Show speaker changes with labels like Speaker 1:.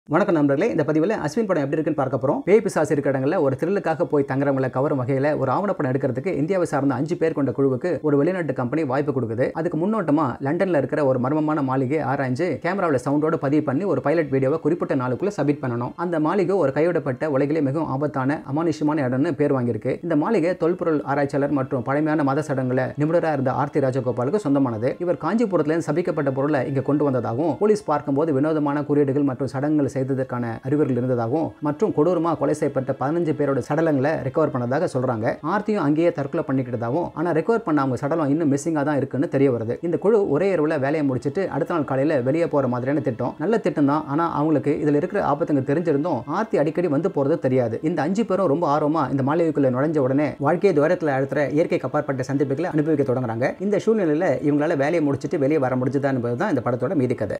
Speaker 1: வணக்கம் நண்பர்களே இந்த பதிவில் அஸ்வின் படம் எப்படி இருக்குன்னு பார்க்க போகிறோம் பேய் பிசாசு இருக்கிற இடங்களில் ஒரு த்ரில்லுக்காக போய் தங்குறவங்களை கவரும் வகையில் ஒரு ஆவணப்படம் எடுக்கிறதுக்கு இந்தியாவை சார்ந்த அஞ்சு பேர் கொண்ட குழுவுக்கு ஒரு வெளிநாட்டு கம்பெனி வாய்ப்பு கொடுக்குது அதுக்கு முன்னோட்டமா லண்டன்ல இருக்கிற ஒரு மர்மமான மாளிகை ஆராய்ஞ்சு கேமராவில் சவுண்டோட பதிவு பண்ணி ஒரு பைலட் வீடியோவை குறிப்பிட்ட நாளுக்குள்ள சப்மிட் பண்ணணும் அந்த மாளிகை ஒரு கைவிடப்பட்ட உலகிலே மிகவும் ஆபத்தான அமானுஷ்யமான இடம்னு பேர் வாங்கியிருக்கு இந்த மாளிகை தொல்பொருள் ஆராய்ச்சியாளர் மற்றும் பழமையான மத சடங்குல நிபுணராக இருந்த ஆர்த்தி ராஜகோபாலுக்கு சொந்தமானது இவர் காஞ்சிபுரத்திலிருந்து சபிக்கப்பட்ட பொருளை இங்க கொண்டு வந்ததாகவும் போலீஸ் பார்க்கும்போது வினோதமான குறியீடுகள் மற்றும் சடங்குகள் செய்ததற்கான அறிகுறிகள் இருந்ததாகவும் மற்றும் கொடூரமா கொலை செய்யப்பட்ட பதினஞ்சு பேரோட சடலங்களை ரெக்கவர் பண்ணதாக சொல்றாங்க ஆர்த்தியும் அங்கேயே தற்கொலை பண்ணிக்கிட்டதாகவும் ஆனா ரெக்கவர் பண்ண அவங்க சடலம் இன்னும் மிஸ்ஸிங்காக தான் இருக்குன்னு தெரிய வருது இந்த குழு ஒரே இரவுல வேலையை முடிச்சிட்டு அடுத்த நாள் காலையில வெளியே போற மாதிரியான திட்டம் நல்ல திட்டம் தான் ஆனா அவங்களுக்கு இதுல இருக்கிற ஆபத்துங்க தெரிஞ்சிருந்தும் ஆர்த்தி அடிக்கடி வந்து போறது தெரியாது இந்த அஞ்சு பேரும் ரொம்ப ஆர்வமா இந்த மாளிகைக்குள்ள நுழைஞ்ச உடனே வாழ்க்கையை துவரத்தில் அழுத்துற இயற்கைக்கு அப்பாற்பட்ட சந்திப்புகளை அனுபவிக்க தொடங்குறாங்க இந்த சூழ்நிலையில இவங்களால வேலையை முடிச்சிட்டு வெளியே வர முடிஞ்சுதா என்பது தான் இந்த படத்தோட மீதி கதை